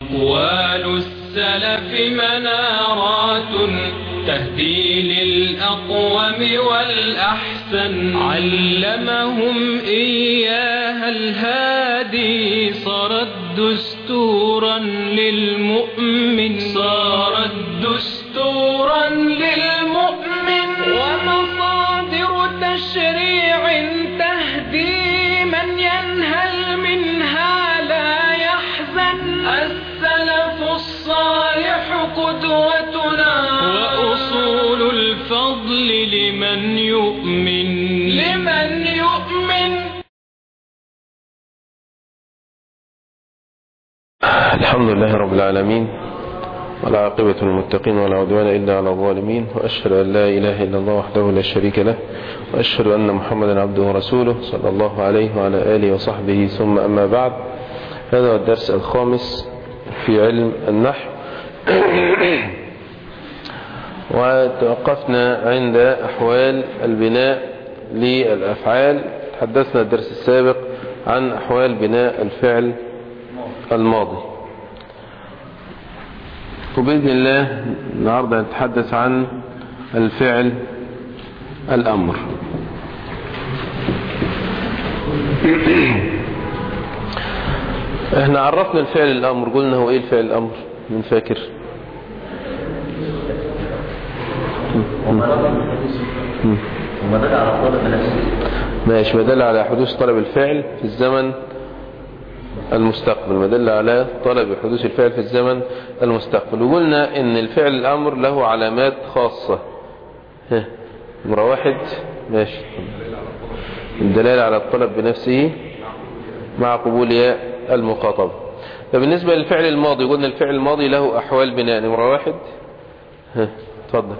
أقوال السلف منارات تهدي للأقوم والأحسن علمهم إياها الهادي صارت دستورا للمؤمن صارت دستورا للمؤمن ومصادر تشريع تهدي من ينهل منها لا يحزن السلف الصالح قدوتنا وأصول الفضل لمن يؤمن لمن يؤمن الحمد لله رب العالمين والعاقبة للمتقين ولا عدوان إلا على الظالمين وأشهد أن لا إله إلا الله وحده لا شريك له وأشهد أن محمدا عبده ورسوله صلى الله عليه وعلى آله وصحبه ثم أما بعد هذا هو الدرس الخامس في علم النحو وتوقفنا عند أحوال البناء للأفعال تحدثنا الدرس السابق عن أحوال بناء الفعل الماضي وبإذن الله النهاردة نتحدث عن الفعل الأمر احنا عرفنا الفعل الأمر قلنا هو ايه الفعل الأمر من فاكر وما دل على طلب نفسه ماشي ما دل على حدوث طلب الفعل في الزمن المستقبل ما دل على طلب حدوث الفعل في الزمن المستقبل وقلنا ان الفعل الامر له علامات خاصة ها نمرة واحد ماشي الدلالة على الطلب بنفسه مع قبول ياء المخاطب فبالنسبة للفعل الماضي قلنا الفعل الماضي له احوال بناء نمرة واحد ها اتفضل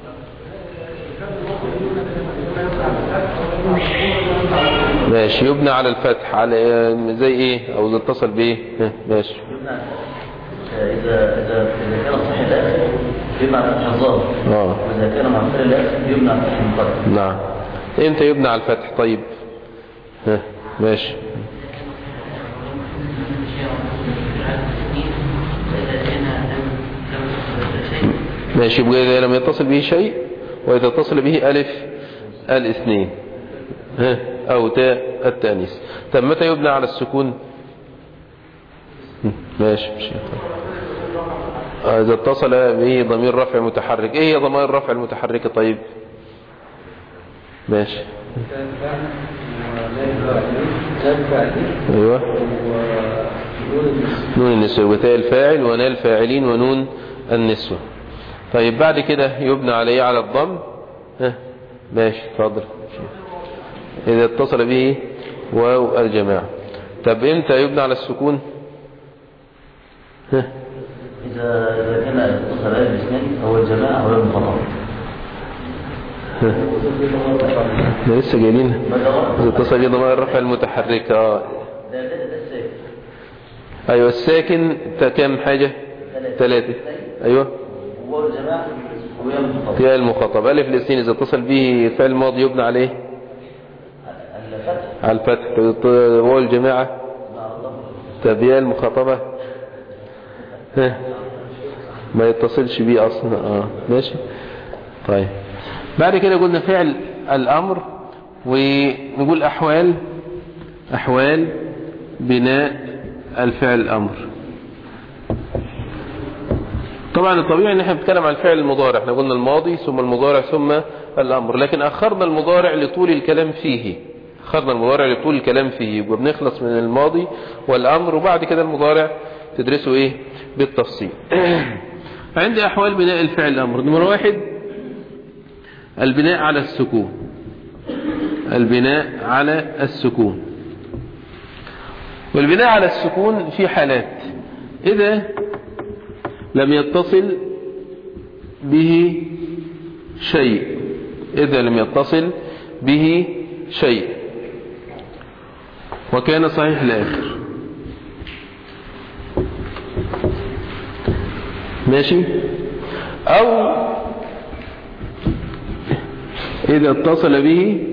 ماشي يبنى على الفتح على زي ايه او اتصل بايه ها، ماشي يبنى إذا إذا إذا كان صحيح الآخر يبنى على فتح الظاهر اه وإذا كان مع الفعل الآخر يبنى على فتح المقدم نعم امتى يبنى على الفتح طيب ها ماشي ماشي يبقى إذا لم يتصل به شيء وإذا اتصل به ألف الاثنين ها أو تاء التأنيث طب متى يبنى على السكون هم، ماشي ماشي آه، إذا اتصل به ضمير رفع متحرك إيه هي ضمائر الرفع المتحركة طيب ماشي ايوه نون النسوة وتاء الفاعل ونال الفاعلين ونون النسوة طيب بعد كده يبنى عليه على الضم ها ماشي اتفضل اذا اتصل به واو الجماعة طب امتى يبنى على السكون ها إذا إذا كان اتصل بها الاثنين هو الجماعة هو المخاطب ده لسه جايين ماذا هو؟ اذا اتصل به ضمائر الرفع المتحركة اه ده ده ده الساكن ايوه الساكن تا كام حاجة ثلاثة ايوه هو الجماعة وهي المخاطب يا المخاطب ألف الاثنين إذا اتصل به فعل ماضي يبنى عليه الفتح على الفتح هو الجماعة مع الله طب يا المخاطبة ها ما يتصلش بيه أصلا آه ماشي طيب بعد كده قلنا فعل الأمر ونقول أحوال أحوال بناء الفعل الأمر طبعا الطبيعي ان احنا بنتكلم عن الفعل المضارع احنا قلنا الماضي ثم المضارع ثم الامر لكن اخرنا المضارع لطول الكلام فيه اخرنا المضارع لطول الكلام فيه يبقى بنخلص من الماضي والامر وبعد كده المضارع تدرسه ايه بالتفصيل عندي احوال بناء الفعل الامر نمرة واحد البناء على السكون البناء على السكون والبناء على السكون في حالات إذا لم يتصل به شيء إذا لم يتصل به شيء وكان صحيح الآخر ماشي أو إذا اتصل به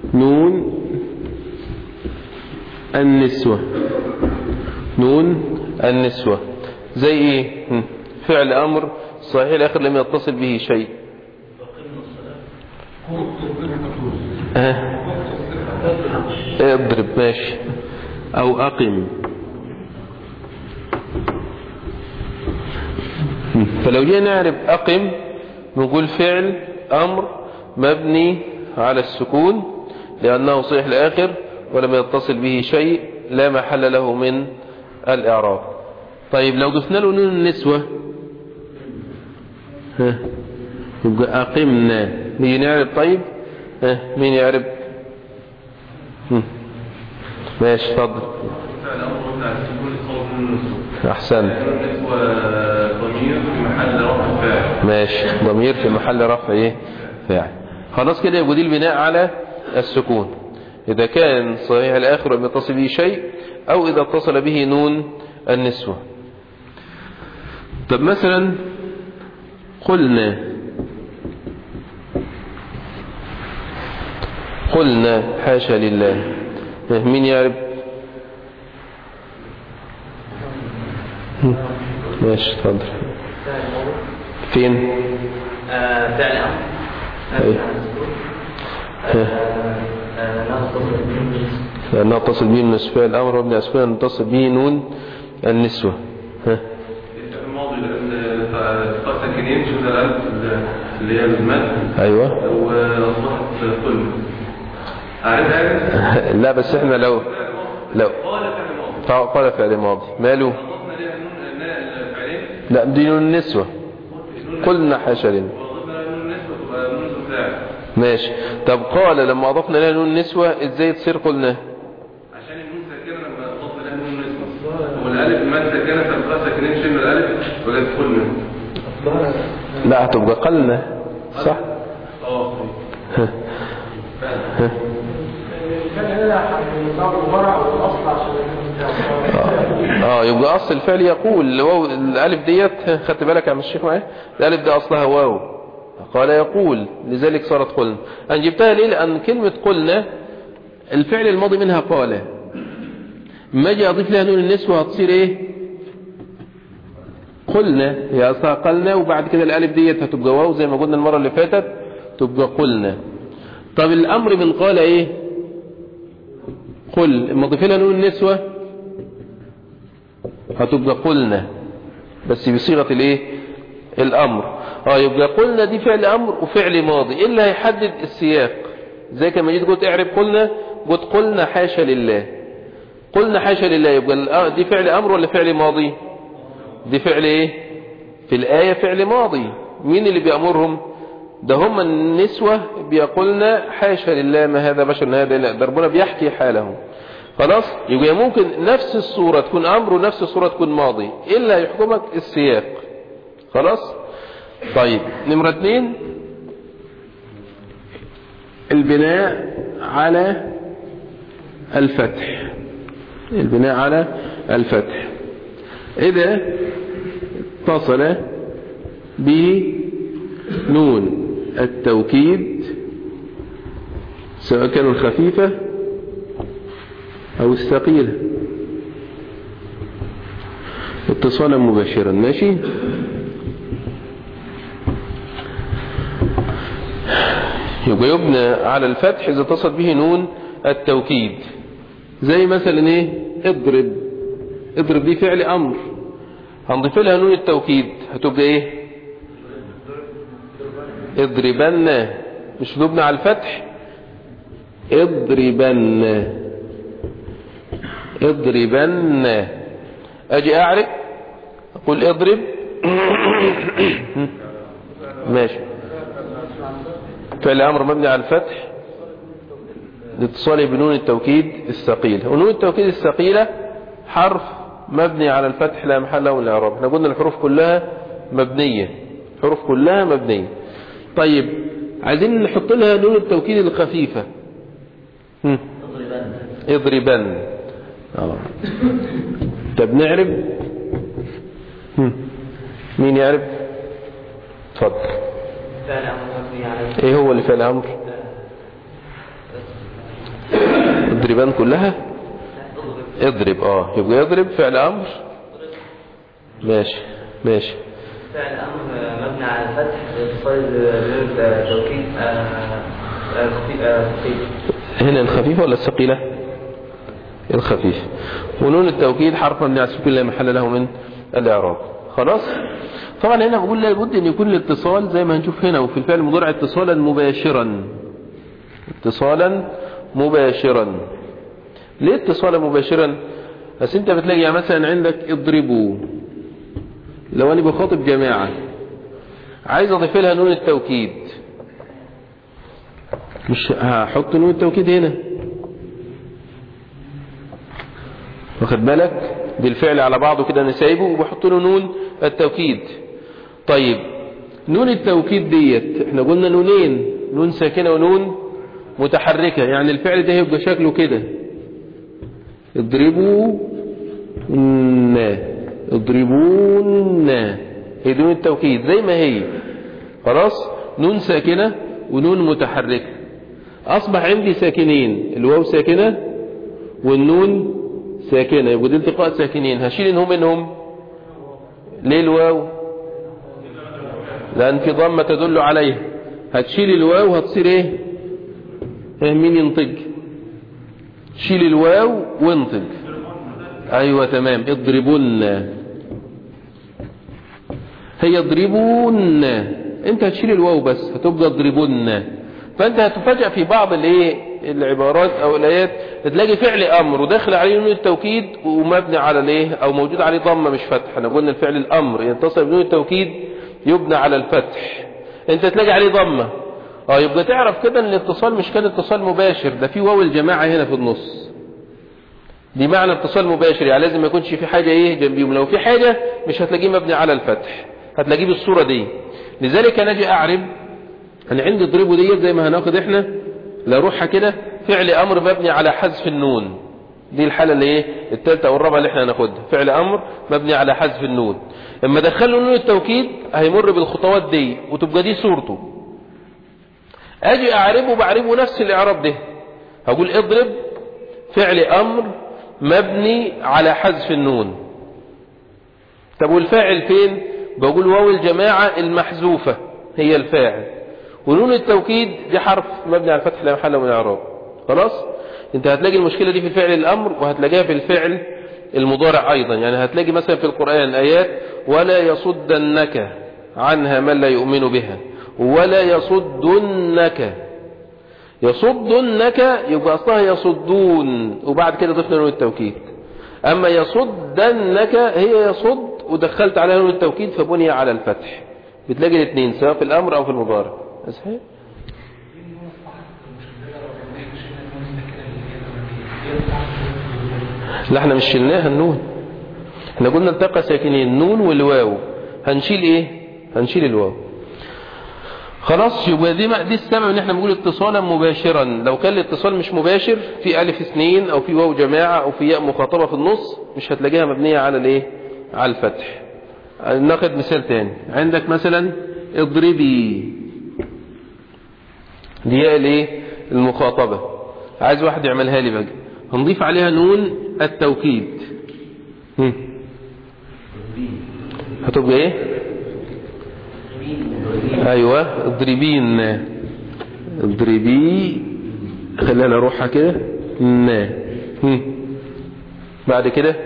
نون النسوة نون النسوة زي ايه هم. فعل امر صحيح الاخر لم يتصل به شيء اه. اضرب ماشي او اقم هم. فلو جينا نعرف اقم نقول فعل امر مبني على السكون لانه صحيح الاخر ولم يتصل به شيء لا محل له من الاعراب طيب لو ضفنا له نون النسوة ها يبقى أقمنا نيجي نعرف طيب ها مين يعرف هم. ماشي اتفضل فعل أمر بتاع السكون الصوت من النص أحسنت النسوة ضمير في محل رفع فاعل ماشي ضمير في محل رفع ايه فاعل خلاص كده يبقى دي البناء على السكون إذا كان صحيح الآخر ولم يتصل به شيء أو إذا اتصل به نون النسوة طب مثلا قلنا قلنا حاشا لله مين يعرف ماشي اتفضل فين آه، فعل أمر أيوة. لأنها اتصل به النسوة فعل الأمر وابن أسفل نتصل به نون النسوة ها الماضي لأن التقاء ساكنين شفنا الألف اللي هي المد أيوة وأصبحت كل عارفها لا بس احنا لو لو قال فعل ماضي قال فعل ماضي ماله أضفنا لها نون الفعلين لا دي نون النسوة قلنا حاشا لنا وأضفنا لها نون النسبة تبقى نون فاعل ماشي طب قال لما أضفنا لها نون النسوة ازاي تصير قلنا عشان النون ساكنة لما أضفنا لها نون النسبة والألف المد ساكنة فالتقاء ساكنين شلنا الألف وجدت كل لا هتبقى قلنا صح اه ها. ها. اه يبقى اصل الفعل يقول الواو الالف ديت خدت بالك يا عم الشيخ معايا الالف دي اصلها واو قال يقول لذلك صارت قلنا انا جبتها ليه لان كلمة قلنا الفعل الماضي منها قال ما اجي اضيف لها نون النسوة هتصير ايه قلنا هي اصلها قلنا وبعد كده الالف ديت هتبقى واو زي ما قلنا المرة اللي فاتت تبقى قلنا طب الامر من قال ايه قل اما اضيف لها نون النسوة هتبقى قلنا بس بصيغة الايه الامر اه يبقى قلنا دي فعل امر وفعل ماضي ايه اللي هيحدد السياق زي كما جيت قلت اعرف قلنا قلت قلنا حاشا لله قلنا حاشا لله يبقى دي فعل امر ولا فعل ماضي دي فعل ايه في الايه فعل ماضي مين اللي بيامرهم ده هم النسوة بيقولنا حاشا لله ما هذا بشر هذا لا ده ربنا بيحكي حالهم خلاص يبقى ممكن نفس الصورة تكون أمر ونفس الصورة تكون ماضي إلا يحكمك السياق خلاص طيب نمرة اتنين البناء على الفتح البناء على الفتح إذا اتصل بنون التوكيد سواء كانوا الخفيفة أو الثقيلة اتصالا مباشرا ماشي يبقى يبنى على الفتح إذا اتصل به نون التوكيد زي مثلا ايه اضرب اضرب دي فعل أمر هنضيف لها نون التوكيد هتبقى ايه اضربن مش نبنى على الفتح اضربن اضربن اجي اعرف اقول اضرب ماشي فعل امر مبني على الفتح لاتصاله بنون التوكيد الثقيلة ونون التوكيد الثقيلة حرف مبني على الفتح لا محل له من الاعراب احنا قلنا الحروف كلها مبنية الحروف كلها مبنية طيب عايزين نحط لها نون التوكيد الخفيفة هم. اضربن اه طب نعرف هم. مين يعرف اتفضل فعل أمر مبني على ايه هو اللي فعل امر اضربان كلها اضرب اه يبقى يضرب فعل امر ماشي ماشي فعل أمر مبني على الفتح اتصال بنون توكيد خفيف هنا الخفيفة ولا الثقيلة الخفيف ونون التوكيد حرف مبني على السكون لا محل له من الإعراب خلاص طبعا هنا بقول لابد ان يكون الاتصال زي ما هنشوف هنا وفي الفعل المضارع اتصالا مباشرا اتصالا مباشرا ليه اتصالا مباشرا بس انت بتلاقي يعني مثلا عندك اضربوا لو انا بخاطب جماعة عايز اضيف لها نون التوكيد مش هحط نون التوكيد هنا واخد بالك بالفعل على بعضه كده انا سايبه وبحط له نون التوكيد طيب نون التوكيد ديت احنا قلنا نونين نون ساكنه ونون متحركه يعني الفعل ده هيبقى شكله كده اضربوا نا اضربون هي نون التوكيد زي ما هي خلاص نون ساكنه ونون متحركه اصبح عندي ساكنين الواو ساكنه والنون ساكنة يبقى دي التقاء ساكنين هشيل انهم منهم ليه الواو لان في ضمة تدل عليها هتشيل الواو هتصير ايه اه مين ينطق شيل الواو وانطق ايوه تمام اضربون هي اضربون انت هتشيل الواو بس هتبقى اضربون فانت هتفاجأ في بعض الايه العبارات او الايات تلاقي فعل امر وداخل عليه نون التوكيد ومبني على الايه او موجود عليه ضمه مش فتح احنا قلنا الفعل الامر يتصل بنون التوكيد يبنى على الفتح انت تلاقي عليه ضمه اه يبقى تعرف كده ان الاتصال مش كان اتصال مباشر ده في واو الجماعه هنا في النص دي معنى اتصال مباشر يعني لازم ما يكونش في حاجه ايه جنبيهم لو في حاجه مش هتلاقيه مبني على الفتح هتلاقيه بالصوره دي لذلك انا اجي اعرب انا عندي اضربه ديت زي ما هناخد احنا لا روحها كده فعل امر مبني على حذف النون دي الحالة اللي ايه الثالثة او الرابعة اللي احنا هناخدها فعل امر مبني على حذف النون اما دخلوا نون التوكيد هيمر بالخطوات دي وتبقى دي صورته اجي اعربه بعربه نفس الاعراب ده هقول اضرب فعل امر مبني على حذف النون طب والفاعل فين بقول واو الجماعة المحذوفة هي الفاعل ونون التوكيد دي حرف مبني على الفتح لا محل من الاعراب خلاص انت هتلاقي المشكلة دي في الفعل الامر وهتلاقيها في الفعل المضارع ايضا يعني هتلاقي مثلا في القرآن ايات ولا يصدنك عنها من لا يؤمن بها ولا يصدنك يصدنك يبقى اصلها يصدون وبعد كده ضفنا نون التوكيد اما يصدنك هي يصد ودخلت عليها نون التوكيد فبني على الفتح بتلاقي الاثنين سواء في الامر او في المضارع صحيح لا احنا مش شلناها النون احنا قلنا التقى ساكنين النون والواو هنشيل ايه هنشيل الواو خلاص يبقى دي دي السبب ان احنا بنقول اتصالا مباشرا لو كان الاتصال مش مباشر في الف اثنين او في واو جماعه او في ياء مخاطبه في النص مش هتلاقيها مبنيه على الايه على الفتح ناخد مثال تاني عندك مثلا اضربي دي ياء الايه المخاطبه عايز واحد يعملها لي بقى هنضيف عليها نون التوكيد هم. هتبقى ايه ايوه اضربين اضربي خلينا نروحها كده نا هم. بعد كده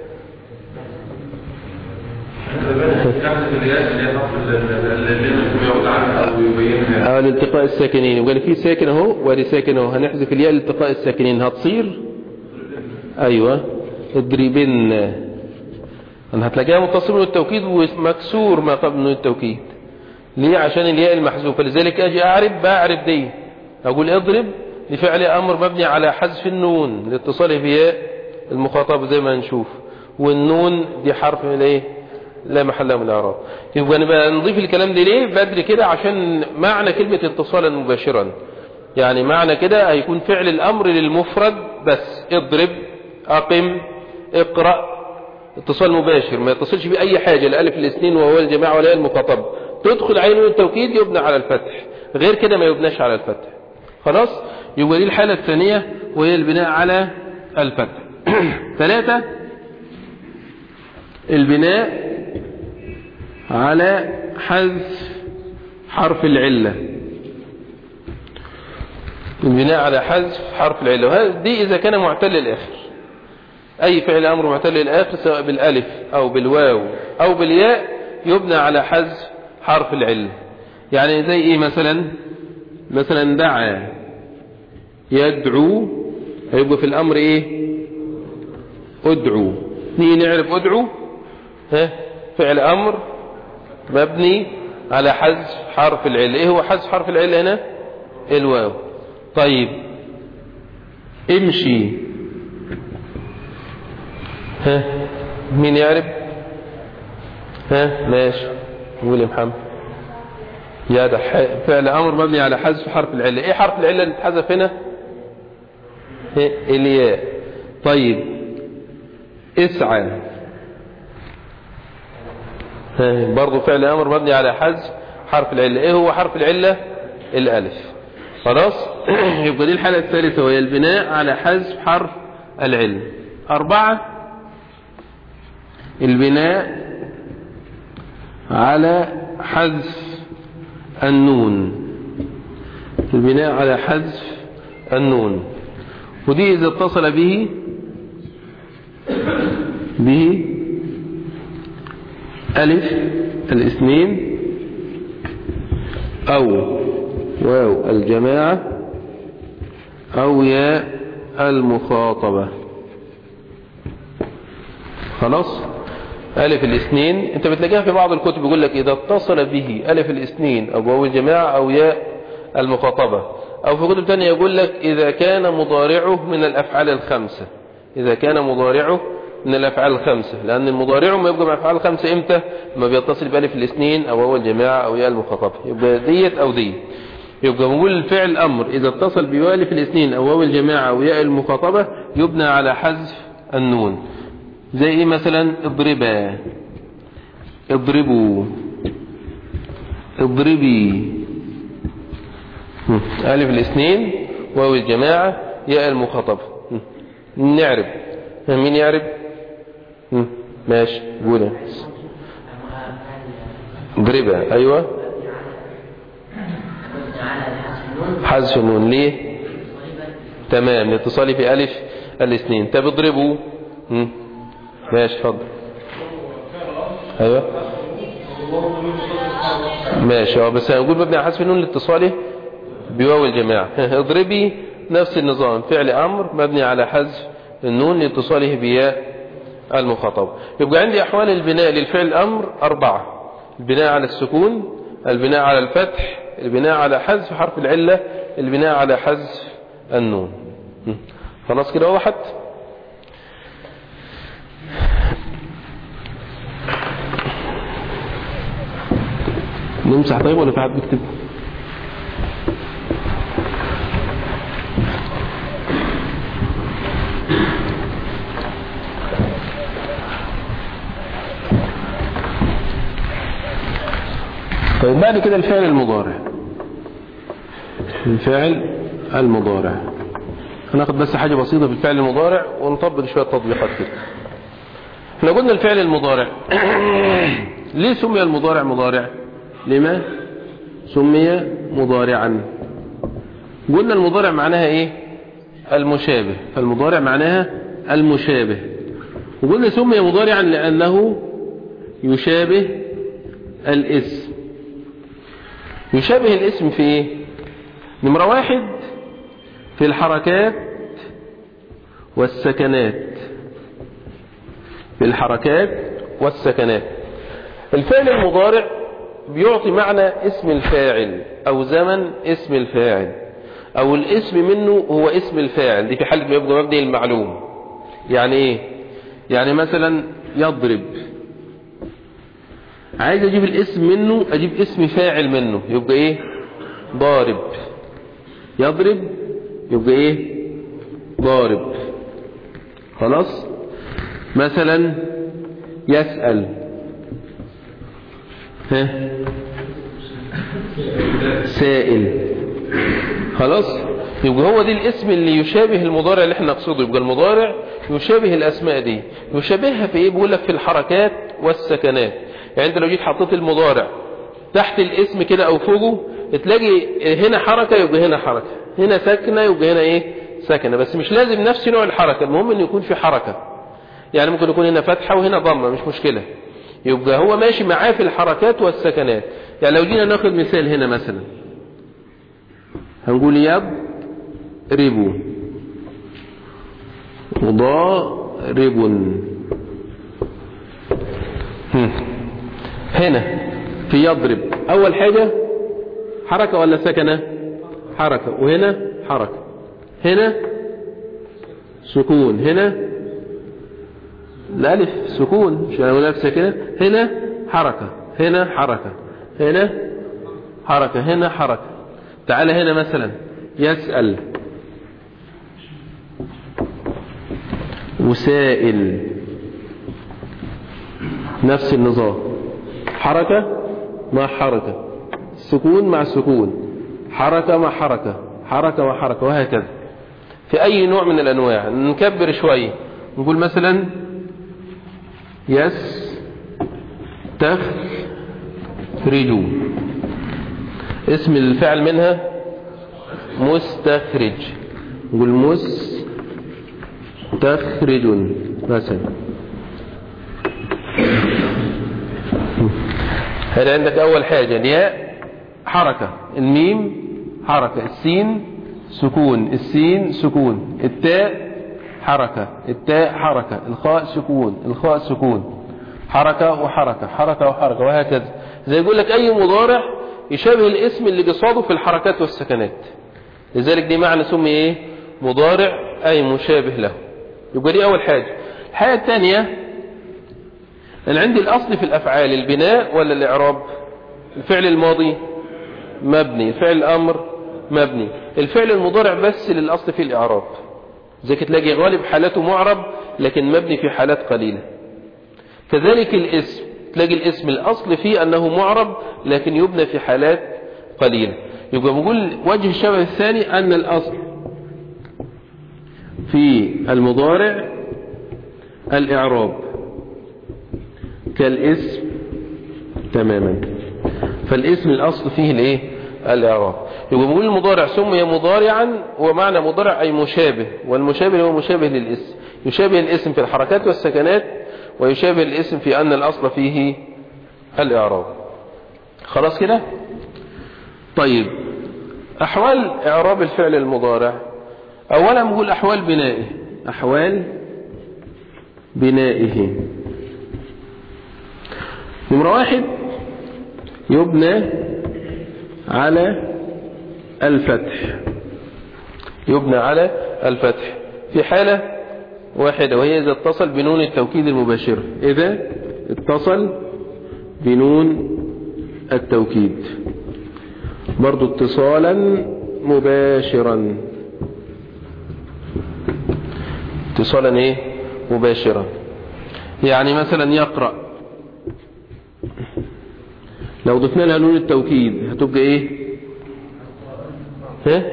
اه الالتقاء الساكنين وقال في ساكن اهو وادي ساكن اهو هنحذف الياء الالتقاء الساكنين هتصير ايوه اضربن انا هتلاقيها متصل بالتوكيد ومكسور ما قبل من التوكيد ليه عشان الياء المحذوفه لذلك اجي اعرب بعرب دي اقول اضرب لفعل امر مبني على حذف النون لاتصاله بياء المخاطب زي ما نشوف والنون دي حرف من الايه لا محل له من الاعراب يبقى نبقى نضيف الكلام ده ليه بدري كده عشان معنى كلمه اتصالا مباشرا يعني معنى كده هيكون فعل الامر للمفرد بس اضرب اقم اقرا اتصال مباشر ما يتصلش بأي حاجة الألف الاثنين وهو الجماعة ولا المخاطب تدخل عين التوكيد يبنى على الفتح غير كده ما يبناش على الفتح خلاص يبقى دي الحالة الثانية وهي البناء على الفتح ثلاثة البناء على حذف حرف العلة البناء على حذف حرف العلة وهذا دي إذا كان معتل الآخر أي فعل أمر معتل الآخر سواء بالألف أو بالواو أو بالياء يبنى على حذف حرف العلة يعني زي إيه مثلا مثلا دعا يدعو هيبقى في الأمر إيه ادعو نيجي نعرف ادعو ها فعل أمر مبني على حذف حرف العلة إيه هو حذف حرف العلة هنا الواو طيب امشي ها مين يعرف ها ماشي قول يا محمد يا ده فعل امر مبني على حذف حرف العله ايه حرف العله اللي اتحذف هنا ها الياء طيب اسعى ها برضه فعل امر مبني على حذف حرف العله ايه هو حرف العله الالف خلاص يبقى دي الحاله الثالثه وهي البناء على حذف حرف العله اربعه البناء على حذف النون البناء على حذف النون ودي إذا اتصل به به ألف الاثنين أو واو الجماعة أو ياء المخاطبة خلاص ألف الاثنين انت بتلاقيها في بعض الكتب يقول لك إذا اتصل به ألف الاثنين أو واو الجماعة أو ياء المخاطبة أو في كتب تانية يقول لك إذا كان مضارعه من الأفعال الخمسة إذا كان مضارعه من الأفعال الخمسة لأن المضارع ما يبقى مع الأفعال الخمسة إمتى ما بيتصل بألف الاثنين أو واو الجماعة أو ياء المخاطبة يبقى ديت أو دي يبقى بنقول الفعل أمر إذا اتصل بألف الاثنين أو واو الجماعة أو ياء المخاطبة يبنى على حذف النون زي ايه مثلا اضربا اضربوا اضربي الف الاثنين واو الجماعة ياء المخاطبة نعرب مين يعرب ماشي قول اضربا ايوه حذف النون ليه تمام الاتصال بألف الاثنين طب اضربوا ماشي اتفضل ايوه ماشي اه بس هنقول مبني على حذف النون لاتصاله بواو الجماعه اضربي نفس النظام فعل امر مبني على حذف النون لاتصاله بياء المخاطب يبقى عندي احوال البناء للفعل امر اربعه البناء على السكون البناء على الفتح البناء على حذف حرف العله البناء على حذف النون خلاص كده وضحت نمسح طيب ولا في حد بيكتب طيب بعد كده الفعل المضارع الفعل المضارع هناخد بس حاجة بسيطة في الفعل المضارع ونطبق شوية تطبيقات كده احنا قلنا الفعل المضارع ليه سمي المضارع مضارع لما سمي مضارعا قلنا المضارع معناها ايه المشابه فالمضارع معناها المشابه وقلنا سمي مضارعا لأنه يشابه الاسم يشابه الاسم في ايه نمرة واحد في الحركات والسكنات في الحركات والسكنات الفعل المضارع بيعطي معنى اسم الفاعل او زمن اسم الفاعل او الاسم منه هو اسم الفاعل دي في حالة ما يبقى مبني المعلوم يعني ايه يعني مثلا يضرب عايز اجيب الاسم منه اجيب اسم فاعل منه يبقى ايه ضارب يضرب يبقى ايه ضارب خلاص مثلا يسأل ها سائل خلاص يبقى هو دي الاسم اللي يشابه المضارع اللي احنا نقصده يبقى المضارع يشابه الاسماء دي يشابهها في ايه بيقول لك في الحركات والسكنات يعني انت لو جيت حطيت المضارع تحت الاسم كده او فوقه تلاقي هنا حركة يبقى هنا حركة هنا ساكنة يبقى هنا ايه ساكنة بس مش لازم نفس نوع الحركة المهم ان يكون في حركة يعني ممكن يكون هنا فتحة وهنا ضمة مش مشكلة يبقى هو ماشي معاه في الحركات والسكنات يعني لو جينا ناخد مثال هنا مثلا هنقول يضرب ضارب هم. هنا في يضرب اول حاجة حركة ولا سكنة حركة وهنا حركة هنا سكون هنا الالف سكون مش انا الف ساكنه هنا حركه هنا حركه هنا حركه هنا حركه تعال هنا مثلا يسأل وسائل نفس النظام حركة مع حركة سكون مع سكون حركة مع حركة حركة مع حركة وهكذا في أي نوع من الأنواع نكبر شوية نقول مثلا يس تخرج اسم الفعل منها مستخرج نقول مستخرج مثلا هنا عندك أول حاجة الياء حركة الميم حركة السين سكون السين سكون التاء حركة التاء حركة الخاء سكون الخاء سكون حركة وحركة حركة وحركة وهكذا زي يقول لك أي مضارع يشابه الاسم اللي قصاده في الحركات والسكنات لذلك دي معنى سمي ايه مضارع أي مشابه له يبقى دي أول حاجة الحاجة الثانية أنا عندي الأصل في الأفعال البناء ولا الإعراب الفعل الماضي مبني فعل الأمر مبني الفعل المضارع بس للأصل في الإعراب زي تلاقي غالب حالاته معرب لكن مبني في حالات قليلة كذلك الاسم تلاقي الاسم الأصل فيه أنه معرب لكن يبنى في حالات قليلة يبقى بقول وجه الشبه الثاني أن الأصل في المضارع الإعراب كالاسم تماما فالاسم الأصل فيه الايه الإعراب يبقى بقول المضارع سمي مضارعا ومعنى مضارع أي مشابه والمشابه هو مشابه للاسم يشابه الاسم في الحركات والسكنات ويشابه الاسم في أن الأصل فيه الإعراب خلاص كده طيب أحوال إعراب الفعل المضارع أولا نقول أحوال بنائه أحوال بنائه نمرة واحد يبنى على الفتح يبنى على الفتح في حالة واحدة وهي إذا اتصل بنون التوكيد المباشر إذا اتصل بنون التوكيد برضو اتصالا مباشرا اتصالا ايه مباشرا يعني مثلا يقرأ لو ضفنا لها نون التوكيد هتبقى ايه ها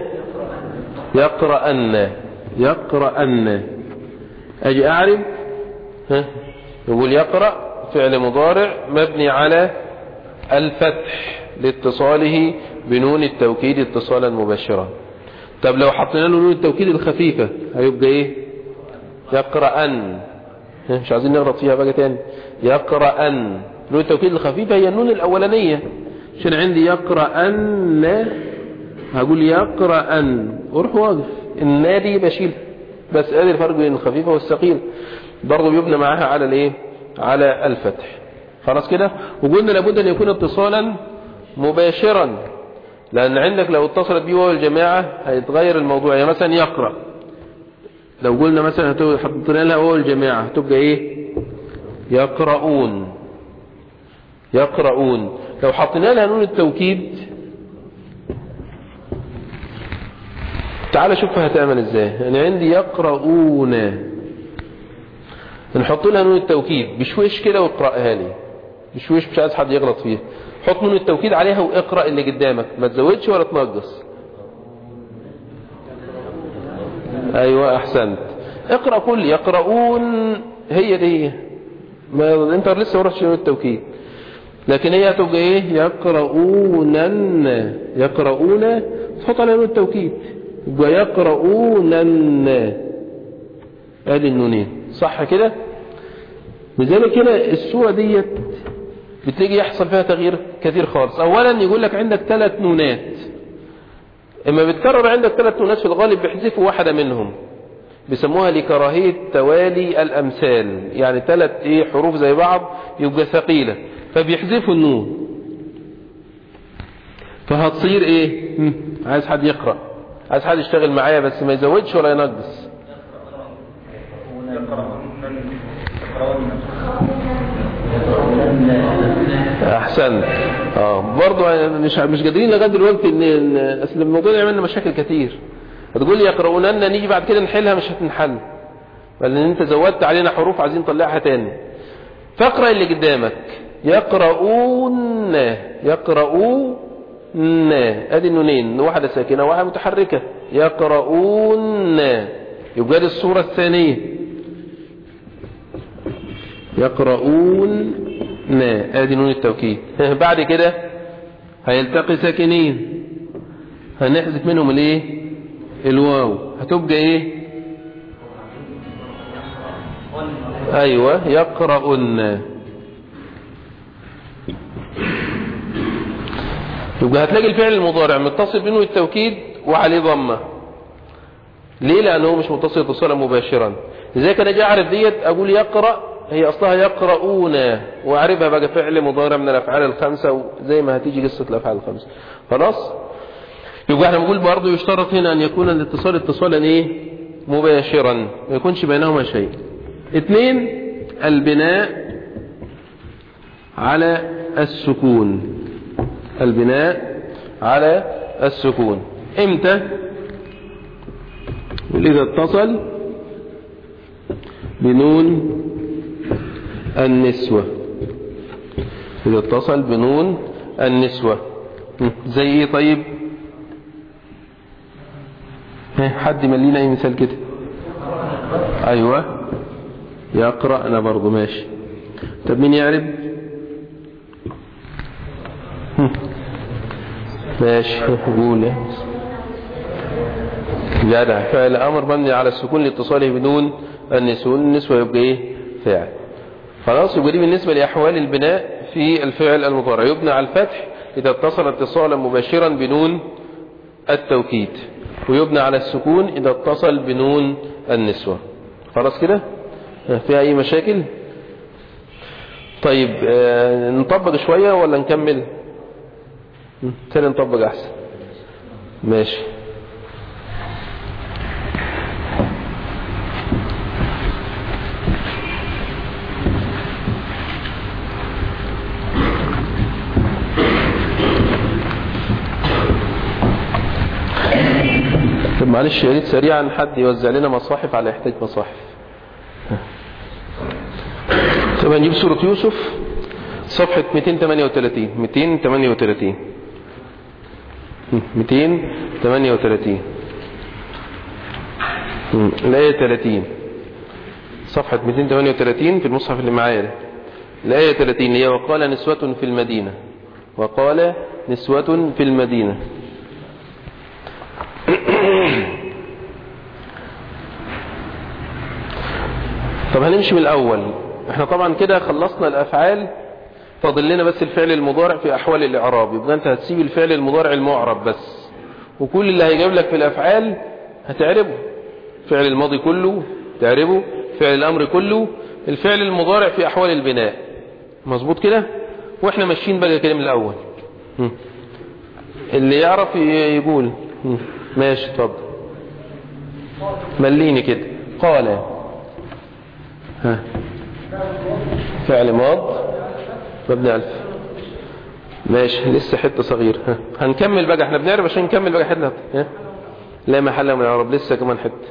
يقرأن يقرأن اجي اعرف ها يقول يقرأ فعل مضارع مبني على الفتح لاتصاله بنون التوكيد اتصالا مباشرا طب لو حطينا له نون التوكيد الخفيفة هيبقى ايه يقرأن مش عايزين نغلط فيها بقى تاني يقرأن نون التوكيد الخفيفة هي النون الأولانية عشان عندي يقرأن هقول يقرأن واروح واقف النادي بشيل بس ادي الفرق بين الخفيفة والثقيل برضه بيبنى معاها على الايه على الفتح خلاص كده وقلنا لابد ان يكون اتصالا مباشرا لان عندك لو اتصلت بيه واو الجماعة هيتغير الموضوع يعني مثلا يقرأ لو قلنا مثلا حطينا لها واو الجماعة هتبقى ايه يقرؤون يقرؤون لو حطينا لها نون التوكيد تعال شوفها هتعمل ازاي انا عندي يقرؤون نحط لها نون التوكيد بشويش كده واقرأها لي بشويش مش عايز حد يغلط فيها حط نون التوكيد عليها واقرأ اللي قدامك ما تزودش ولا تنقص ايوه احسنت اقرأ كل يقرؤون هي دي ما انت لسه ورش نون التوكيد لكن هي هتبقى ايه يقرؤونن يقرؤون تحط عليها نون التوكيد يبقى يقرؤونن ادي النونين صح كده لذلك هنا السورة ديت بتيجي يحصل فيها تغيير كثير خالص اولا يقول لك عندك ثلاث نونات اما بتكرر عندك ثلاث نونات في الغالب بيحذفوا واحدة منهم بيسموها لكراهية توالي الامثال يعني ثلاث ايه حروف زي بعض يبقى ثقيلة فبيحذفوا النون فهتصير ايه هم، عايز حد يقرأ عايز حد يشتغل معايا بس ما يزودش ولا ينقص احسنت اه برضه مش مش قادرين لغايه دلوقتي ان إن- اصل الموضوع يعمل لنا مشاكل كتير هتقول لي يقرؤوننا نيجي بعد كده نحلها مش هتنحل لان انت زودت علينا حروف عايزين نطلعها تاني فاقرا اللي قدامك يقرؤون يقرؤون ادي النونين واحده ساكنه واحده متحركه يقرؤون يبقى دي الصوره الثانيه يقرؤون ادي نون التوكيد بعد كده هيلتقي ساكنين هنحذف منهم الايه الواو هتبقى ايه ايوه يقرؤن يبقى هتلاقي الفعل المضارع متصل بنون التوكيد وعليه ضمه ليه لانه مش متصل اتصالا مباشرا لذلك انا اجي اعرف ديت اقول يقرا هي اصلها يقرؤون واعرفها بقى فعل مضارع من الافعال الخمسه وزي ما هتيجي قصه الافعال الخمسه خلاص يبقى احنا بنقول برضه يشترط هنا ان يكون الاتصال اتصالا ايه مباشرا ما يكونش بينهما شيء اثنين البناء على السكون البناء على السكون امتى إذا اتصل بنون النسوة إذا اتصل بنون النسوة زي ايه طيب ها، حد ملينا اي مثال كده ايوه يقرأنا برضو ماشي طب مين يعرف هم. ماشي قول يا جدع فعل امر مبني على السكون لاتصاله بدون النسوة النسوة يبقى ايه فاعل خلاص يبقى دي بالنسبة لاحوال البناء في الفعل المضارع يبنى على الفتح اذا اتصل اتصالا مباشرا بنون التوكيد ويبنى على السكون اذا اتصل بنون النسوة خلاص كده فيها اي مشاكل طيب آه، نطبق شوية ولا نكمل تاني نطبق احسن ماشي طب معلش يا ريت سريعا حد يوزع لنا مصاحف على يحتاج مصاحف طب هنجيب سورة يوسف صفحة 238 238 238 مم. الآية 30 صفحة 238 في المصحف اللي معايا ده الآية 30 هي وقال نسوة في المدينة وقال نسوة في المدينة طب هنمشي من الأول احنا طبعا كده خلصنا الأفعال فاضل لنا بس الفعل المضارع في أحوال الإعراب يبقى أنت هتسيب الفعل المضارع المعرب بس وكل اللي هيجيب لك في الأفعال هتعربه فعل الماضي كله تعربه فعل الأمر كله الفعل المضارع في أحوال البناء مظبوط كده واحنا ماشيين بقى كده من الأول م. اللي يعرف ي- يقول م. ماشي اتفضل مليني كده قال ها فعل ماض مبني على الف ماشي لسه حته صغيره ها هنكمل بقى احنا بنعرف عشان نكمل بقى حته ها لا محل من العرب لسه كمان حته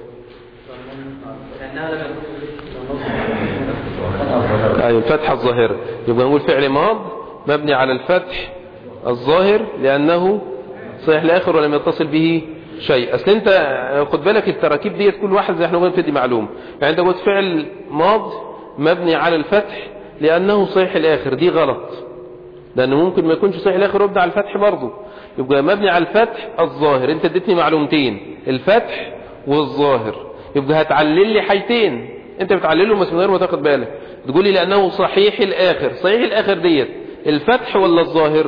ايوه الفتحه الظاهره يبقى نقول فعل ماض مبني على الفتح الظاهر لانه صحيح الاخر ولم يتصل به شيء اصل انت خد بالك التراكيب ديت كل واحد زي احنا قلنا بتدي معلومه يعني انت قلت فعل ماض مبني على الفتح لانه صحيح الاخر دي غلط لأنه ممكن ما يكونش صحيح الآخر ويبنى على الفتح برضه يبقى مبني على الفتح الظاهر انت اديتني معلومتين الفتح والظاهر يبقى هتعلل لي حاجتين انت بتعلله بس من غير ما تاخد بالك تقول لي لأنه صحيح الآخر صحيح الآخر ديت الفتح ولا الظاهر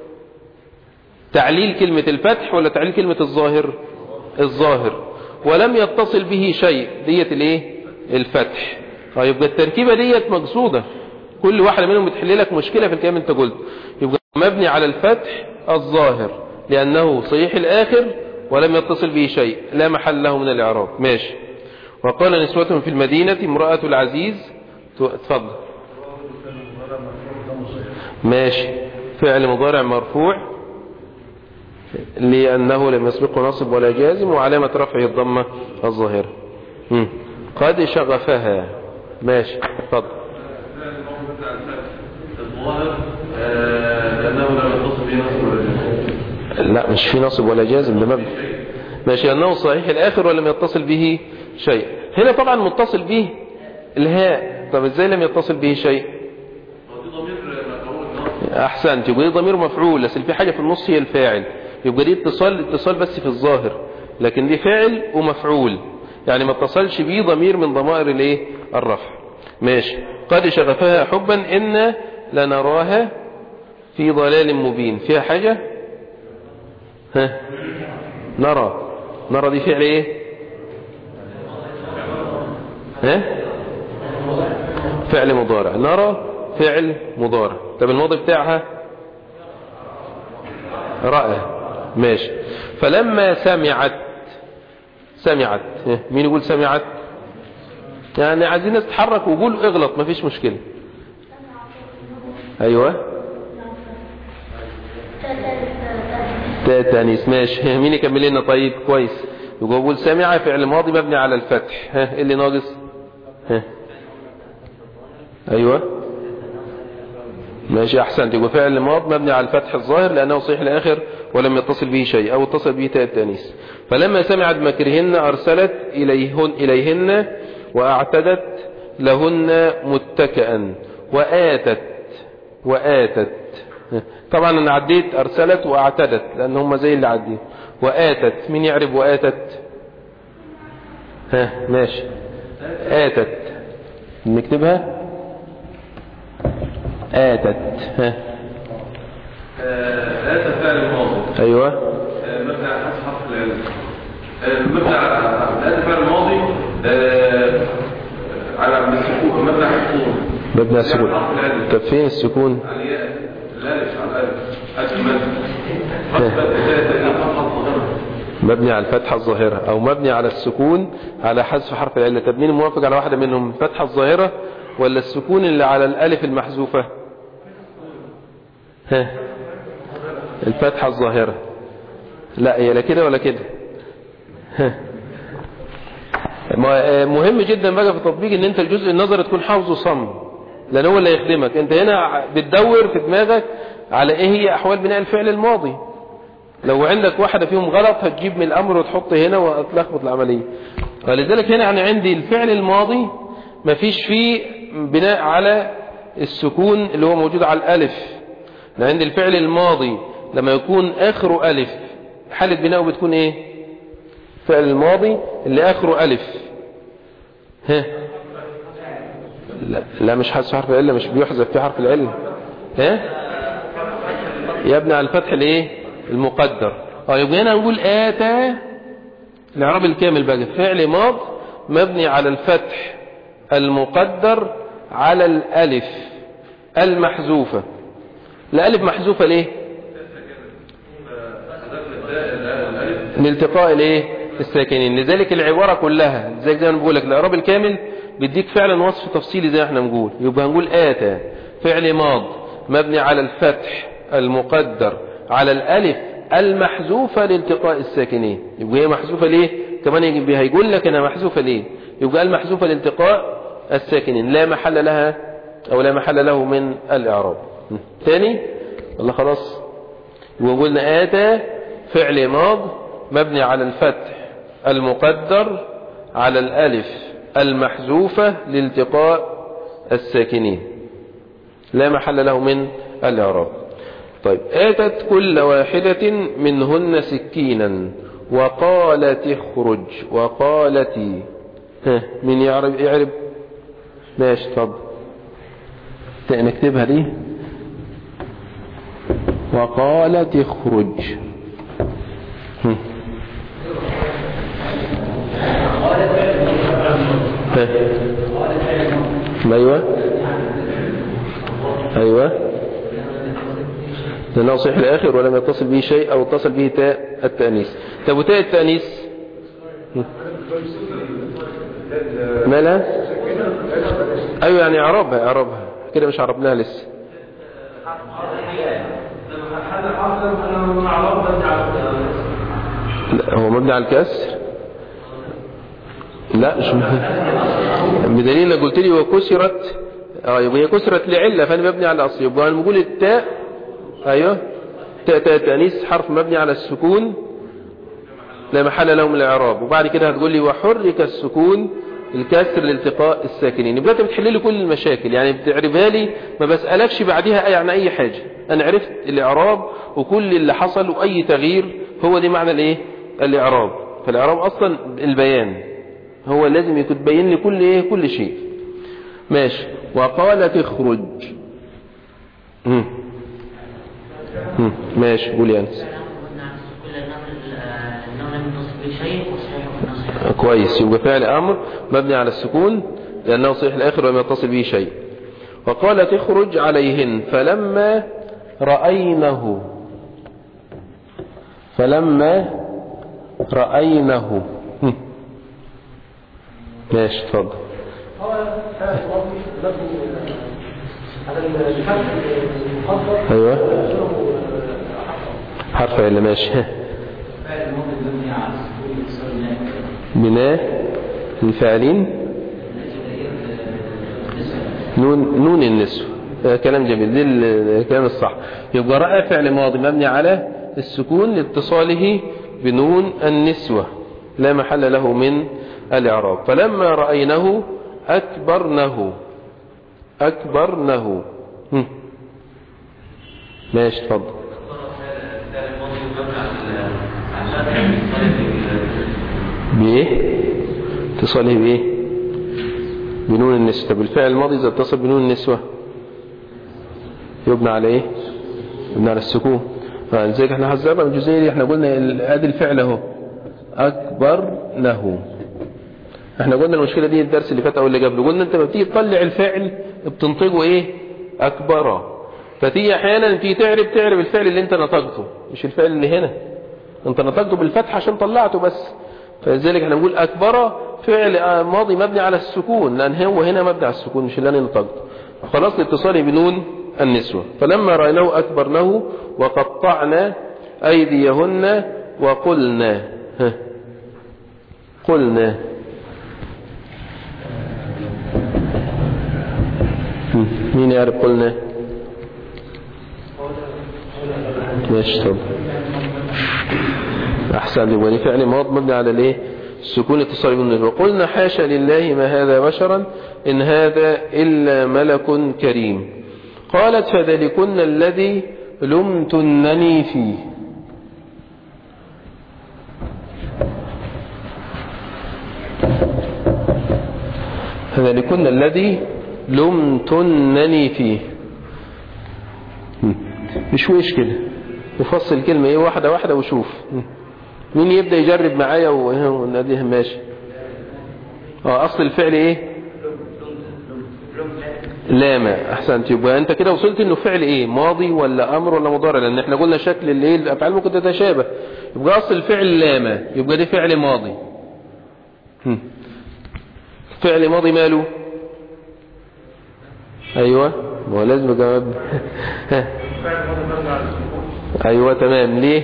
تعليل كلمة الفتح ولا تعليل كلمة الظاهر الظاهر ولم يتصل به شيء ديت الايه الفتح طيب يبقى التركيبة ديت مقصودة كل واحدة منهم بتحل لك مشكلة في الكلام انت قلت يبقى مبني على الفتح الظاهر لأنه صحيح الآخر ولم يتصل به شيء لا محل له من الإعراب ماشي وقال نسوة في المدينة امرأة العزيز تفضل ماشي فعل مضارع مرفوع لأنه لم يسبقه نصب ولا جازم وعلامة رفعه الضمة الظاهرة مم. قد شغفها ماشي اتفضل الظاهر آه، لأنه لم يتصل به نصب ولا جزم لا مش في نصب ولا جازم ده مبني ماشي أنه صحيح الآخر ولم يتصل به شيء هنا طبعا متصل به الهاء طب ازاي لم يتصل به شيء هو في ضمير مفعول نصب احسنت يبقى دي ضمير مفعول بس في حاجة في النص هي الفاعل يبقى دي اتصال اتصال بس في الظاهر لكن دي فاعل ومفعول يعني ما اتصلش بيه ضمير من ضمائر الايه الرفع ماشي قد شغفها حبا إن لنراها في ضلال مبين فيها حاجة ها نرى نرى دي فعل ايه ها فعل مضارع نرى فعل مضارع طب الماضي بتاعها رأى ماشي فلما سمعت سمعت ها، مين يقول سمعت يعني عايزين الناس تتحرك وقول اغلط مفيش مشكلة ايوه تاء تانيث ماشي مين يكمل لنا طيب كويس يبقى بقول سمع فعل ماضي مبني على الفتح ها إيه اللي ناقص ها ايوه ماشي احسنت يبقى فعل ماض مبني على الفتح الظاهر لانه صحيح الاخر ولم يتصل به شيء او اتصل به تاء التانيث فلما سمعت مكرهن ارسلت اليهن اليهن واعتدت لهن متكئا واتت واتت طبعا انا عديت ارسلت واعتدت لان هم زي اللي عديت واتت مين يعرف واتت ها ماشي اتت نكتبها اتت ها آه، آتى فعل الماضي ايوه آه، مبني على حذف حرف العلم آه، مبني على آتى فعل الماضي آه، على السكون مبني على السكون مبني على السكون حرف العلم طب فين السكون على الياء الالف على الالف الف مد حرف الفتحة الظاهرة مبني على الفتحة الظاهرة او مبني على السكون على حذف حرف العلة طب مين موافق على واحدة منهم الفتحة الظاهرة ولا السكون اللي على الالف المحذوفة ها الفتحة الظاهرة لا هي لا كده ولا كده ها. ما- مهم جدا بقى في التطبيق ان انت الجزء النظري تكون حافظه صم لان هو اللي يخدمك انت هنا بتدور في دماغك على ايه هي احوال بناء الفعل الماضي لو عندك واحدة فيهم غلط هتجيب من الأمر وتحط هنا وتلخبط العملية ولذلك هنا أنا عندي الفعل الماضي مفيش فيه بناء على السكون اللي هو موجود على الألف أنا عندي الفعل الماضي لما يكون آخره ألف حالة بناءه بتكون إيه فعل الماضي اللي آخره ألف ها لا, لا مش حذف حرف العلة مش بيحذف في حرف العلة ها يبني على الفتح الايه المقدر اه يبقى هنا نقول اتى الاعراب الكامل بقى فعل ماض مبني على الفتح المقدر على الالف المحذوفه الالف محذوفه ليه لالتقاء الايه الساكنين لذلك العباره كلها زي زي ما بقول لك الاعراب الكامل بيديك فعلا وصف تفصيلي زي ما احنا بنقول يبقى هنقول اتى فعل ماض مبني على الفتح المقدر على الالف المحذوفه لالتقاء الساكنين يبقى هي محذوفه ليه كمان يجي- هيقول لك انا محذوفه ليه يبقى المحذوفه لالتقاء الساكنين لا محل لها او لا محل له من الاعراب ثاني ولا خلاص وقلنا آتى فعل ماض مبني على الفتح المقدر على الألف المحذوفة لالتقاء الساكنين لا محل له من الإعراب طيب آتت كل واحدة منهن سكينا وقالت اخرج وقالت ها من يعرب يعرب ماشي اتفضل نكتبها دي وقالت اخرج هم. ها. ايوه ايوه لأنه صحيح الآخر ولم يتصل به شيء أو اتصل به تاء التأنيث طب وتاء التأنيث مالها أيوة يعني عربها عربها كده مش عربناها لسه لا هو مبني على الكسر لا مش مهم. بدليل انك قلت لي وكسرت اه يبقى هي كسرت لعله فانا مبني على الاصل يبقى انا بقول التاء ايوه تاء تاء تانيث حرف مبني على السكون لا محل له من الاعراب وبعد كده هتقول لي وحرك السكون الكسر لالتقاء الساكنين يبقى انت بتحل لي كل المشاكل يعني بتعربها لي ما بسالكش بعديها اي عن اي حاجه انا عرفت الاعراب وكل اللي حصل واي تغيير هو دي معنى الايه الاعراب فالاعراب اصلا البيان هو لازم يكون تبين لي كل ايه كل شيء ماشي وقالت اخرج مم. مم. ماشي قول يا انس كويس يبقى فعل امر مبني على السكون لانه صحيح الاخر ولم يتصل به شيء وقالت اخرج عليهن فلما راينه فلما راينه هم. ماشي اتفضل ايوه حرف اللي ماشي بناء الفاعلين نون نون النسوة آه كلام جميل دي الكلام الصح يبقى رأى فعل ماضي مبني على السكون لاتصاله بنون النسوة لا محل له من الإعراب فلما رأينه أكبرنه أكبرنه هم. ماشي اتفضل بإيه اتصاله بإيه بنون النسوة طب الفعل الماضي إذا اتصل بنون النسوة يبنى على إيه يبنى على السكون فلذلك احنا حذرنا من الجزئية دي احنا قلنا ادي الفعل اهو أكبرنه احنا قلنا المشكلة دي الدرس اللي فات او اللي قبله قلنا انت لما بتيجي تطلع الفعل بتنطقه ايه اكبر فتيجي احيانا تيجي تعرب تعرب الفعل اللي انت نطقته مش الفعل اللي هنا انت نطقته بالفتح عشان طلعته بس فلذلك احنا بنقول اكبر فعل ماضي مبني على السكون لان هو هنا مبني على السكون مش اللي انا نطقته خلاص لاتصاله بنون النسوة فلما رأيناه أكبرناه وقطعنا أيديهن وقلنا ها قلنا مين يعرف قلنا ماشي طب احسن يبقى دي فعل ماض مبني على الايه السكون اتصال بالنسبة وقلنا حاشا لله ما هذا بشرا ان هذا الا ملك كريم قالت فذلكن الذي لمتنني فيه فذلكن الذي لمتنني فيه بشويش كده وفصل كلمة ايه واحدة واحدة وشوف مين يبدأ يجرب معايا وناديها ماشي اه اصل الفعل ايه لامة احسنت يبقى انت كده وصلت انه فعل ايه ماضي ولا امر ولا مضارع لان احنا قلنا شكل الايه الافعال ممكن تتشابه يبقى اصل الفعل لامة يبقى ده فعل ماضي هم. فعل ماضي ماله ايوه ما هو لازم جواب ايوه تمام ليه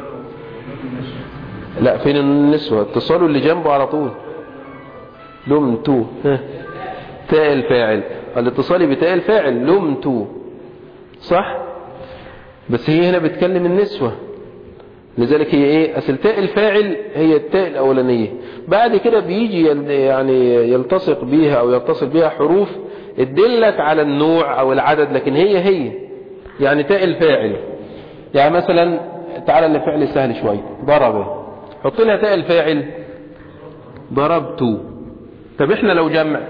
لا فين النسوة اتصاله اللي جنبه على طول لمتو تاء الفاعل الاتصال بتاء الفاعل لمتو صح بس هي هنا بتكلم النسوة لذلك هي ايه اصل تاء الفاعل هي التاء الاولانية بعد كده بيجي يعني يلتصق بيها او يتصل بيها حروف تدلك على النوع او العدد لكن هي هي يعني تاء الفاعل يعني مثلا تعالى لفعل سهل شوية ضرب حط لها تاء الفاعل ضربت طب احنا لو جمع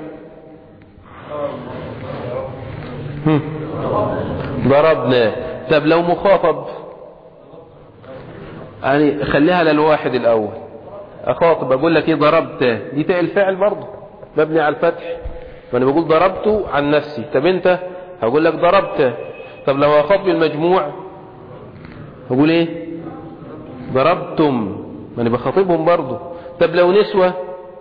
هم. ضربنا طب لو مخاطب يعني خليها للواحد الاول اخاطب اقول لك ايه ضربت دي تاء الفاعل برضه مبني على الفتح ما انا بقول ضربت عن نفسي طب انت هقول لك ضربت طب لو اخاطب المجموع هقول ايه ضربتم ما انا بخاطبهم برضه طب لو نسوة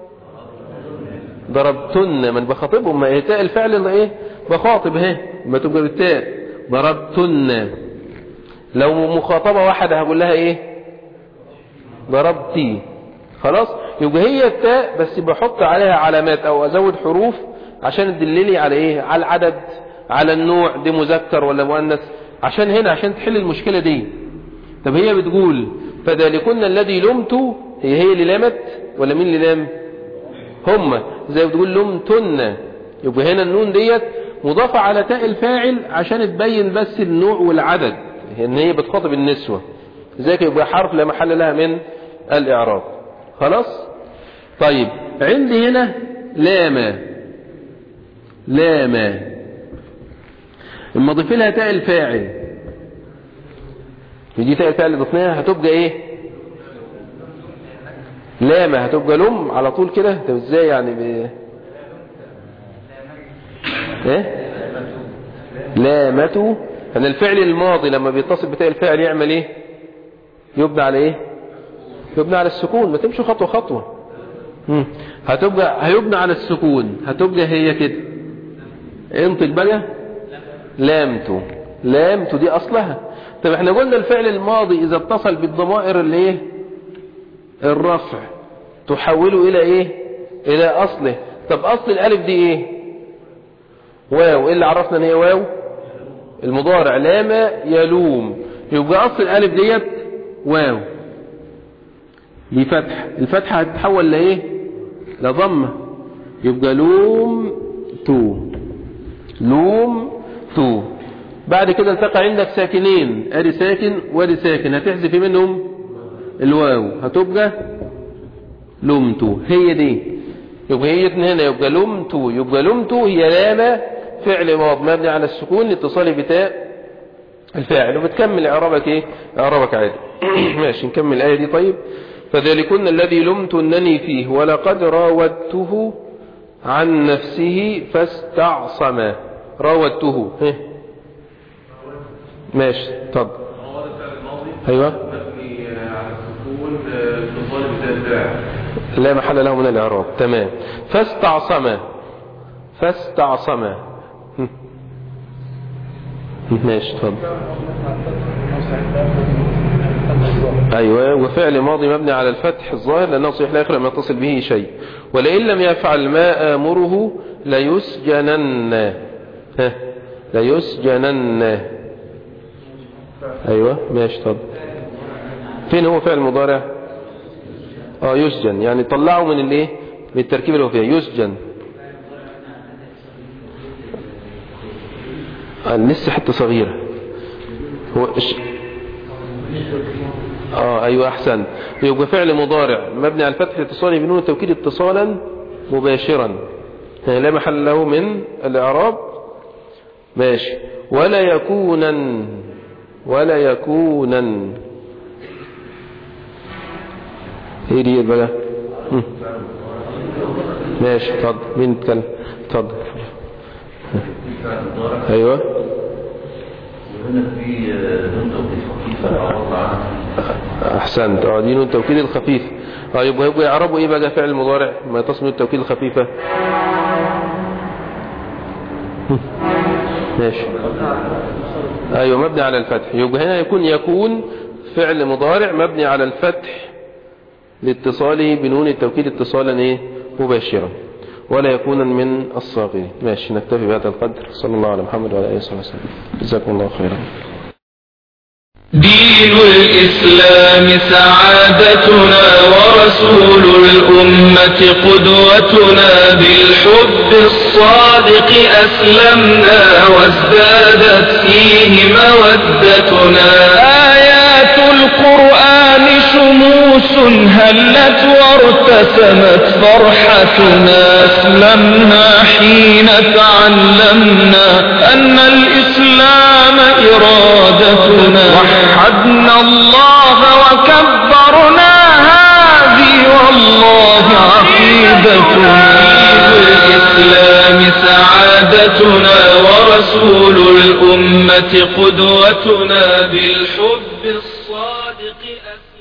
ضربتن ما انا بخاطبهم ما هي تاء الفعل اللي ايه بخاطب اهي ما تبقى بالتاء ضربتن لو مخاطبة واحدة هقول لها ايه ضربتي خلاص يبقى هي التاء بس بحط عليها علامات او ازود حروف عشان تدللي على ايه على العدد على النوع دي مذكر ولا مؤنث عشان هنا عشان تحل المشكلة دي طب هي بتقول فذلكن الذي لمت هي هي اللي لامت ولا مين اللي لام هم زي بتقول لمتن يبقى هنا النون ديت مضافة على تاء الفاعل عشان تبين بس النوع والعدد ان هي بتخاطب النسوة ذلك يبقى حرف لا محل لها من الاعراب خلاص طيب عندي هنا لام لام اما اضيف لها تاء الفاعل دي تاء الفاعل اللي ضفناها هتبقى ايه لامة هتبقى لم على طول كده طب ازاي يعني ب... ايه لامته ان الفعل الماضي لما بيتصل بتاء الفاعل يعمل ايه يبنى على ايه يبنى على السكون ما تمشي خطوة خطوة مم. هتبقى هيبنى على السكون هتبقى هي كده انطق بقى لامته لامته دي اصلها طب احنا قلنا الفعل الماضي اذا اتصل بالضمائر اللي ايه الرفع تحوله الى ايه الى اصله طب اصل الالف دي ايه واو ايه اللي عرفنا ان هي واو المضارع لام يلوم يبقى اصل الالف ديت واو دي فتح الفتحة هتتحول لايه لضمة يبقى لوم تو لوم تو بعد كده التقى عندك ساكنين ادي ساكن وادي ساكن هتحذف منهم الواو هتبقى لمتو هي دي يبقى هي هنا يبقى لمتو يبقى لمتو هي لامة فعل ماض مبني على السكون لاتصال بتاء الفاعل وبتكمل اعرابك ايه اعرابك عادي ماشي نكمل الايه دي طيب فذلكن الذي لمتنني فيه ولقد راودته عن نفسه فاستعصم راودته ها ماشي اتفضل هو ده الفعل الماضي ايوه مبني على السكون اتصال بتاء الفاعل لا محل له من الاعراب تمام فاستعصم فاستعصم هم. ماشي اتفضل ايوه وفعل ماضي مبني على الفتح الظاهر لانه صحيح لا يخلق ما يتصل به شيء ولئن لم يفعل ما امره ليسجنن ها ليسجنن ايوه ماشي اتفضل فين هو فعل مضارع اه يسجن يعني طلعه من الايه من التركيب اللي هو فيها يسجن آه لسه حته صغيره هو إش... اه ايوه احسن يبقى فعل مضارع مبني على الفتح الاتصالي بنون التوكيد اتصالا مباشرا يعني لا محل له من الاعراب ماشي ولا يكونن ولا يكونن ايه دي بقى هم. ماشي اتفضل مين يتكلم اتفضل فعل مضارع ايوه وهنا في نون توكيد خفيفة عوض عنها احسنت اه دي نون التوكيد الخفيف اه يبقى يبقى يعربوا ايه بقى فعل المضارع ما تصل نون التوكيد الخفيفه هم. ماشي ايوه مبني على الفتح يبقى هنا يكون يكون فعل مضارع مبني على الفتح لاتصاله بنون التوكيد اتصالا ايه مباشرا ولا يكون من الصاغرين ماشي نكتفي بهذا القدر صلى الله على محمد وعلى اله وصحبه وسلم جزاكم الله خيرا دين الإسلام سعادتنا ورسول الأمة قدوتنا بالحب الصادق أسلمنا وازدادت فيه مودتنا ابتسمت فرحتنا أسلمنا حين تعلمنا أن الإسلام إرادتنا وحدنا الله وكبرنا هذه والله عقيدتنا الإسلام سعادتنا ورسول الأمة قدوتنا بالحب الصادق أسلم